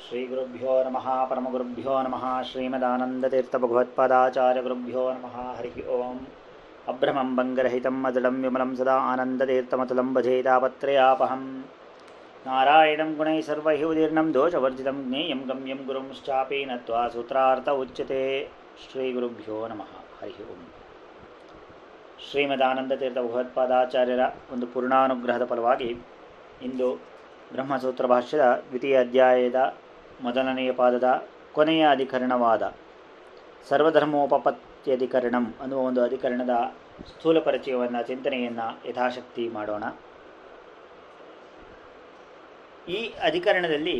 ಶ್ರೀಗುರುಭ್ಯೋ ನಮಃ ಪರಮಗುರುಭ್ಯೋ ನಮಃ ಶ್ರೀಮದಾನಂದತೀರ್ಥಭಗವತ್ಪಾದಾಚಾರ್ಯಗುರುಭ್ಯೋ ನಮಃ ಹರಿ ಓಂ ಅಭ್ರಮಂ ಭಂಗರಹಿತಂ ಮದಳಂ ವಿಮಲಂ ಸದಾ ಆನಂದತೀರ್ಥಮತುಲಂ ಭಜೇತಾಪತ್ರಯಾಪಹಂ ನಾರಾಯಣಂ ಗುಣೈ ಸರ್ವೈಃ ಉದೀರ್ಣಂ ದೋಷವರ್ಜಿತಂ ಜ್ಞೇಯಂ ಗಮ್ಯಂ ಗುರುಂಶ್ಚಾಪಿ ನತ್ವಾ ಸೂತ್ರಾರ್ಥ ಉಚ್ಯತೆ ಶ್ರೀಗುರುಭ್ಯೋ ನಮಃ ಹರಿ ಓಂ ಶ್ರೀಮದಾನಂದತೀರ್ಥ ಭಗವತ್ಪಾದಾಚಾರ್ಯರ ಒಂದು ಪೂರ್ಣಾನುಗ್ರಹದ ಫಲವಾಗಿ ಇಂದು ಬ್ರಹ್ಮಸೂತ್ರ ಭಾಷ್ಯದ ದ್ವಿತೀಯ ಅಧ್ಯಾಯದ ಮೊದಲನೆಯ ಪಾದದ ಕೊನೆಯ ಅಧಿಕರಣವಾದ ಸರ್ವಧರ್ಮೋಪಪತ್ಯಧಿಕರಣಂ ಅನ್ನುವ ಒಂದು ಅಧಿಕರಣದ ಸ್ಥೂಲ ಪರಿಚಯವನ್ನು ಚಿಂತನೆಯನ್ನು ಯಥಾಶಕ್ತಿ ಮಾಡೋಣ ಈ ಅಧಿಕರಣದಲ್ಲಿ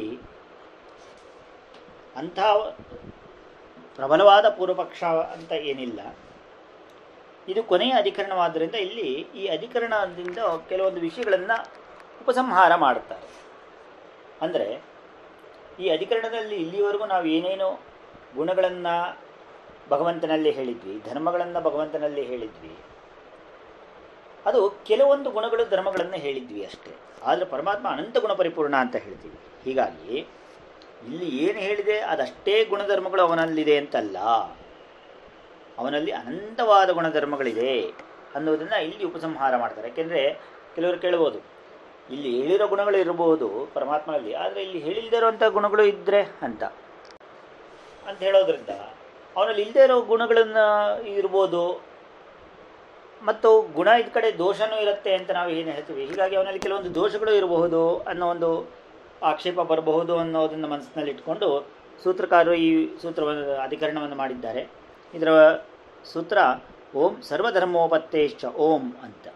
ಅಂಥ ಪ್ರಬಲವಾದ ಪೂರ್ವಪಕ್ಷ ಅಂತ ಏನಿಲ್ಲ ಇದು ಕೊನೆಯ ಅಧಿಕರಣವಾದ್ದರಿಂದ ಇಲ್ಲಿ ಈ ಅಧಿಕರಣದಿಂದ ಕೆಲವೊಂದು ವಿಷಯಗಳನ್ನು ಉಪಸಂಹಾರ ಮಾಡುತ್ತಾರೆ ಅಂದರೆ ಈ ಅಧಿಕರಣದಲ್ಲಿ ಇಲ್ಲಿವರೆಗೂ ನಾವು ಏನೇನು ಗುಣಗಳನ್ನು ಭಗವಂತನಲ್ಲಿ ಹೇಳಿದ್ವಿ ಧರ್ಮಗಳನ್ನು ಭಗವಂತನಲ್ಲಿ ಹೇಳಿದ್ವಿ ಅದು ಕೆಲವೊಂದು ಗುಣಗಳು ಧರ್ಮಗಳನ್ನು ಹೇಳಿದ್ವಿ ಅಷ್ಟೇ ಆದರೆ ಪರಮಾತ್ಮ ಅನಂತ ಗುಣ ಪರಿಪೂರ್ಣ ಅಂತ ಹೇಳ್ತೀವಿ ಹೀಗಾಗಿ ಇಲ್ಲಿ ಏನು ಹೇಳಿದೆ ಅದಷ್ಟೇ ಗುಣಧರ್ಮಗಳು ಅವನಲ್ಲಿದೆ ಅಂತಲ್ಲ ಅವನಲ್ಲಿ ಅನಂತವಾದ ಗುಣಧರ್ಮಗಳಿದೆ ಅನ್ನೋದನ್ನು ಇಲ್ಲಿ ಉಪಸಂಹಾರ ಮಾಡ್ತಾರೆ ಯಾಕೆಂದರೆ ಕೆಲವರು ಕೇಳ್ಬೋದು ಇಲ್ಲಿ ಹೇಳಿರೋ ಗುಣಗಳು ಇರಬಹುದು ಪರಮಾತ್ಮನಲ್ಲಿ ಆದರೆ ಇಲ್ಲಿ ಹೇಳಿಲ್ಲದೆ ಇರುವಂಥ ಗುಣಗಳು ಇದ್ದರೆ ಅಂತ ಅಂತ ಹೇಳೋದ್ರಿಂದ ಅವನಲ್ಲಿ ಇಲ್ಲದೆ ಇರೋ ಗುಣಗಳನ್ನು ಇರ್ಬೋದು ಮತ್ತು ಗುಣ ಇದ್ದ ಕಡೆ ದೋಷನೂ ಇರುತ್ತೆ ಅಂತ ನಾವು ಏನು ಹೇಳ್ತೀವಿ ಹೀಗಾಗಿ ಅವನಲ್ಲಿ ಕೆಲವೊಂದು ದೋಷಗಳು ಇರಬಹುದು ಅನ್ನೋ ಒಂದು ಆಕ್ಷೇಪ ಬರಬಹುದು ಅನ್ನೋದನ್ನು ಮನಸ್ಸಿನಲ್ಲಿ ಇಟ್ಕೊಂಡು ಸೂತ್ರಕಾರರು ಈ ಸೂತ್ರವನ್ನು ಅಧಿಕರಣವನ್ನು ಮಾಡಿದ್ದಾರೆ ಇದರ ಸೂತ್ರ ಓಂ ಸರ್ವಧರ್ಮೋಪತ್ತೇಶ್ಚ ಓಂ ಅಂತ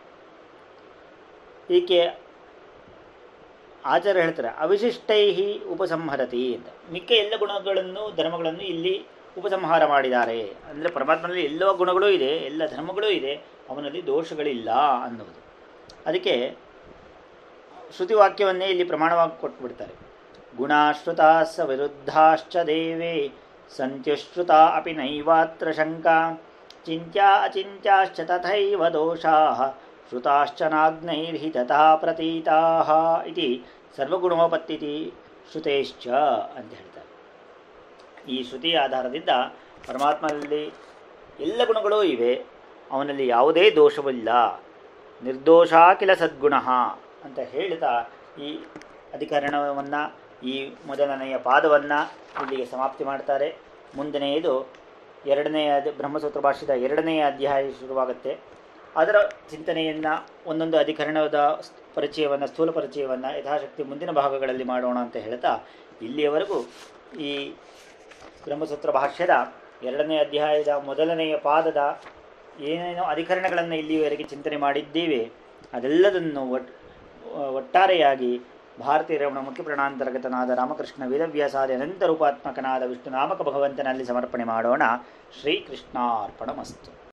ಈಕೆ ಆಚಾರ್ಯ ಹೇಳ್ತಾರೆ ಅವಿಶಿಷ್ಟೈ ಉಪಸಂಹರತಿ ಅಂತ ಮಿಕ್ಕ ಎಲ್ಲ ಗುಣಗಳನ್ನು ಧರ್ಮಗಳನ್ನು ಇಲ್ಲಿ ಉಪಸಂಹಾರ ಮಾಡಿದ್ದಾರೆ ಅಂದರೆ ಪರಮಾತ್ಮನಲ್ಲಿ ಎಲ್ಲ ಗುಣಗಳೂ ಇದೆ ಎಲ್ಲ ಧರ್ಮಗಳೂ ಇದೆ ಅವನಲ್ಲಿ ದೋಷಗಳಿಲ್ಲ ಅನ್ನೋದು ಅದಕ್ಕೆ ಶ್ರುತಿವಾಕ್ಯವನ್ನೇ ಇಲ್ಲಿ ಪ್ರಮಾಣವಾಗಿ ಕೊಟ್ಬಿಡ್ತಾರೆ ಗುಣಾಶ್ರುತ ಸ ವಿರುದ್ಧಾಶ್ಚ ದೇವೇ ಸಂತ್ಯುಶ್ರುತ ಅಪಿ ನೈವಾತ್ರ ಶಂಕಾ ಚಿಂತ್ಯ ಅಚಿಂತ್ಯಾಶ್ಚ ತಥೈವ ದೋಷಾ ಶ್ರುತಾಶ್ಚ ನಾಗ್ನೈರ್ಹಿ ತಥಾ ಪ್ರತೀತಾ ಇತಿ ಸರ್ವಗುಣೋಪತ್ತಿತಿ ಶ್ರುತೇಶ್ಚ ಅಂತ ಹೇಳ್ತಾರೆ ಈ ಶ್ರುತಿಯ ಆಧಾರದಿಂದ ಪರಮಾತ್ಮನಲ್ಲಿ ಎಲ್ಲ ಗುಣಗಳೂ ಇವೆ ಅವನಲ್ಲಿ ಯಾವುದೇ ದೋಷವಿಲ್ಲ ನಿರ್ದೋಷ ಕಿಲ ಸದ್ಗುಣ ಅಂತ ಹೇಳ್ತಾ ಈ ಅಧಿಕರಣವನ್ನು ಈ ಮೊದಲನೆಯ ಪಾದವನ್ನು ಇಲ್ಲಿಗೆ ಸಮಾಪ್ತಿ ಮಾಡ್ತಾರೆ ಮುಂದನೆಯದು ಎರಡನೆಯ ಬ್ರಹ್ಮಸೂತ್ರ ಭಾಷ್ಯದ ಎರಡನೆಯ ಅಧ್ಯಾಯ ಶುರುವಾಗುತ್ತೆ ಅದರ ಚಿಂತನೆಯನ್ನು ಒಂದೊಂದು ಅಧಿಕರಣದ ಪರಿಚಯವನ್ನು ಸ್ಥೂಲ ಪರಿಚಯವನ್ನು ಯಥಾಶಕ್ತಿ ಮುಂದಿನ ಭಾಗಗಳಲ್ಲಿ ಮಾಡೋಣ ಅಂತ ಹೇಳ್ತಾ ಇಲ್ಲಿಯವರೆಗೂ ಈ ಬ್ರಹ್ಮಸೂತ್ರ ಭಾಷ್ಯದ ಎರಡನೇ ಅಧ್ಯಾಯದ ಮೊದಲನೆಯ ಪಾದದ ಏನೇನೋ ಅಧಿಕರಣಗಳನ್ನು ಇಲ್ಲಿಯವರೆಗೆ ಚಿಂತನೆ ಮಾಡಿದ್ದೇವೆ ಅದೆಲ್ಲದನ್ನು ಒಟ್ ಒಟ್ಟಾರೆಯಾಗಿ ಭಾರತೀಯ ರಮಣ ಮುಖ್ಯ ಪ್ರಣಾಂತರ್ಗತನಾದ ರಾಮಕೃಷ್ಣ ವೇದವ್ಯಾಸಾದಿ ಅನಂತ ರೂಪಾತ್ಮಕನಾದ ವಿಷ್ಣುನಾಮಕ ಭಗವಂತನಲ್ಲಿ ಸಮರ್ಪಣೆ ಮಾಡೋಣ ಶ್ರೀಕೃಷ್ಣಾರ್ಪಣಮಸ್ತು